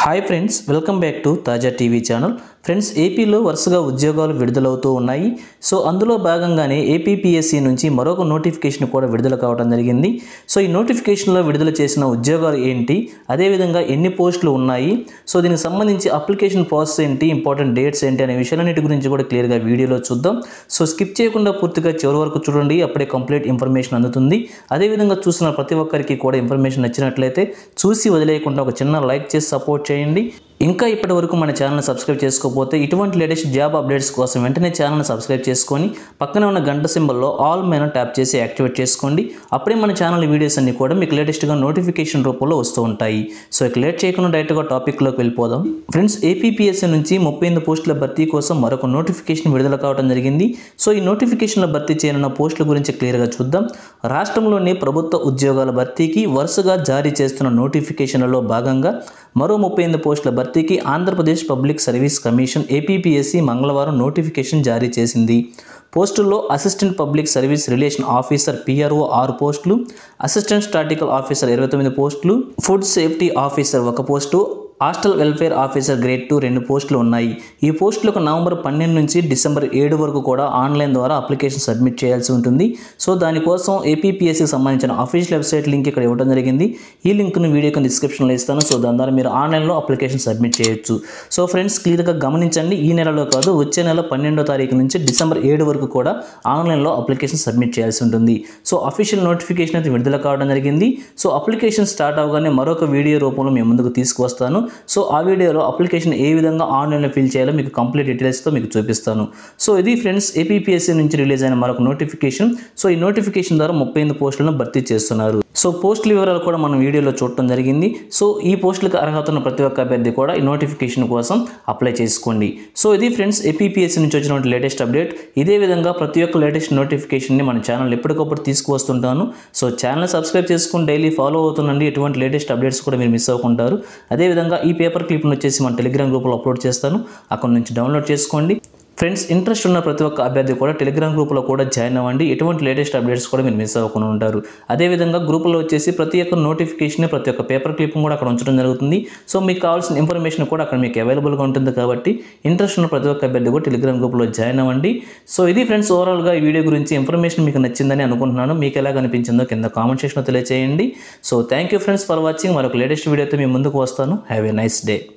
hi friends welcome back to Taja TV channel friends ఏపీలో వరుసగా ఉద్యోగాలు విడుదలవుతూ ఉన్నాయి సో అందులో భాగంగానే ఏపీపీఎస్సీ నుంచి మరొక నోటిఫికేషన్ కూడా విడుదల కావడం జరిగింది సో ఈ నోటిఫికేషన్లో విడుదల చేసిన ఉద్యోగాలు ఏంటి అదేవిధంగా ఎన్ని పోస్టులు ఉన్నాయి సో దీనికి సంబంధించి అప్లికేషన్ ప్రాసెస్ ఏంటి ఇంపార్టెంట్ డేట్స్ ఏంటి అనే విషయాలన్నిటి గురించి కూడా క్లియర్గా వీడియోలో చూద్దాం సో స్కిప్ చేయకుండా పూర్తిగా చివరి వరకు చూడండి అప్పుడే కంప్లీట్ ఇన్ఫర్మేషన్ అందుతుంది అదేవిధంగా చూసిన ప్రతి ఒక్కరికి కూడా ఇన్ఫర్మేషన్ నచ్చినట్లయితే చూసి వదిలేయకుండా ఒక చిన్న లైక్ చేసి సపోర్ట్ చేయండి ఇంకా ఇప్పటి వరకు మన ఛానల్ సబ్స్క్రైబ్ చేసుకోకపోతే ఇటువంటి లేటెస్ట్ జాబ్ అప్డేట్స్ కోసం వెంటనే ఛానల్ సబ్స్క్రైబ్ చేసుకొని పక్కనే ఉన్న గంట సింబల్లో ఆల్ మీద ట్యాప్ చేసి యాక్టివేట్ చేసుకోండి అప్పుడే మన ఛానల్ వీడియోస్ అన్ని కూడా మీకు లేటెస్ట్గా నోటిఫికేషన్ రూపంలో వస్తూ ఉంటాయి సో ఇక లేట్ చేయకుండా డైరెక్ట్గా టాపిక్లోకి వెళ్ళిపోదాం ఫ్రెండ్స్ ఏపీపీఎస్సీ నుంచి ముప్పై ఎనిమిది పోస్టుల భర్తీ కోసం మరొక నోటిఫికేషన్ విడుదల కావడం జరిగింది సో ఈ నోటిఫికేషన్ల భర్తీ చేయనున్న పోస్టుల గురించి క్లియర్గా చూద్దాం రాష్ట్రంలోని ప్రభుత్వ ఉద్యోగాల భర్తీకి వరుసగా జారీ చేస్తున్న నోటిఫికేషన్లలో భాగంగా మరో ముప్పై ఎనిమిది పోస్టుల భర్తీకి Andhra Pradesh public service commission APPSC మంగళవారం నోటిఫికేషన్ జారీ చేసింది పోస్టుల్లో assistant public service relation officer PRO ఆరు పోస్టులు అసిస్టెంట్ స్టాటికల్ ఆఫీసర్ ఇరవై తొమ్మిది పోస్టులు ఫుడ్ సేఫ్టీ ఆఫీసర్ ఒక పోస్టు hostel welfare officer grade two రెండు పోస్టులు ఉన్నాయి ఈ పోస్టులకు నవంబర్ పన్నెండు నుంచి డిసెంబర్ ఏడు వరకు కూడా ఆన్లైన్ ద్వారా అప్లికేషన్ సబ్మిట్ చేయాల్సి ఉంటుంది సో దానికోసం ఏపీపీఎస్సీకి సంబంధించిన అఫీషియల్ వెబ్సైట్ లింక్ ఇక్కడ ఇవ్వడం జరిగింది ఈ లింక్ను వీడియో కింద డిస్క్రిప్షన్లో ఇస్తాను సో దాని ద్వారా మీరు ఆన్లైన్లో అప్లికేషన్ సబ్మిట్ చేయొచ్చు సో ఫ్రెండ్స్ క్లియర్గా గమనించండి ఈ నెలలో కాదు వచ్చే నెల పన్నెండో తారీఖు నుంచి డిసెంబర్ ఏడు వరకు కూడా ఆన్లైన్లో అప్లికేషన్ సబ్మిట్ చేయాల్సి ఉంటుంది సో అఫీషియల్ నోటిఫికేషన్ అయితే విడుదల కావడం జరిగింది సో అప్లికేషన్ స్టార్ట్ అవగానే మరొక వీడియో రూపంలో మేము ముందుకు తీసుకువస్తాను సో ఆ వీడియోలో అప్లికేషన్ ఏ విధంగా ఆన్లైన్లో ఫిల్ చేయాలో మీకు కంప్లీట్ డీటెయిల్స్తో మీకు చూపిస్తాను సో ఇది ఫ్రెండ్స్ ఏపీపీఎస్సీ నుంచి రిలీజ్ అయిన మరొక నోటిఫికేషన్ సో ఈ నోటిఫికేషన్ ద్వారా ముప్పై ఎనిమిది పోస్టులను భర్తీ చేస్తున్నారు సో పోస్టుల వివరాలు కూడా మనం వీడియోలో చూడటం జరిగింది సో ఈ పోస్టులకు అర్హత ఉన్న ప్రతి ఒక్క అభ్యర్థి కూడా ఈ నోటిఫికేషన్ కోసం అప్లై చేసుకోండి సో ఇది ఫ్రెండ్స్ ఏపీపీఎస్సీ నుంచి వచ్చినటువంటి లేటెస్ట్ అప్డేట్ ఇదే విధంగా ప్రతి ఒక్క లేటెస్ట్ నోటిఫికేషన్ని మన ఛానల్ ఎప్పటికప్పుడు తీసుకువస్తుంటాను సో ఛానల్ సబ్స్క్రైబ్ చేసుకుని డైలీ ఫాలో అవుతుండండి ఎటువంటి లేటెస్ట్ అప్డేట్స్ కూడా మీరు మిస్ అవ్వకుంటారు అదేవిధంగా ఈ పేపర్ క్లిప్ను వచ్చేసి మన టెలిగ్రామ్ గ్రూప్లో అప్లోడ్ చేస్తాను అక్కడ నుంచి డౌన్లోడ్ చేసుకోండి ఫ్రెండ్స్ ఇంట్రెస్ట్ ఉన్న ప్రతి ఒక్క అభ్యర్థి కూడా టెలిగ్రామ్ గ్రూప్లో కూడా జాయిన్ అవ్వండి ఎటువంటి లేటెస్ట్ అప్డేట్స్ కూడా మీరు మిస్ అవ్వకుండా ఉంటారు అదేవిధంగా గ్రూపులో వచ్చేసి ప్రతి ఒక్క నోటిఫికేషన్ ప్రతి ఒక్క పేపర్ క్లిప్ కూడా అక్కడ ఉంచడం జరుగుతుంది సో మీకు కావాల్సిన ఇన్ఫర్మేషన్ కూడా అక్కడ మీకు అవైలబుల్గా ఉంటుంది కాబట్టి ఇంట్రెస్ట్ ఉన్న ప్రతి ఒక్క అభ్యర్థి కూడా టెలిగ్రామ్ గ్రూప్లో జాయిన్ అవ్వండి సో ఇది ఫ్రెండ్స్ ఓవరాల్గా ఈ వీడియో గురించి ఇన్ఫర్మేషన్ మీకు నచ్చిందని అనుకుంటున్నాను మీకు ఎలా కనిపించిందో కింద కామెంట్ సెక్షన్లో తెలియజేయండి so thank you friends for watching మరొక లేటెస్ట్ వీడియోతో మీ ముందుకు వస్తాను హ్యావ్ ఏ నైస్ డే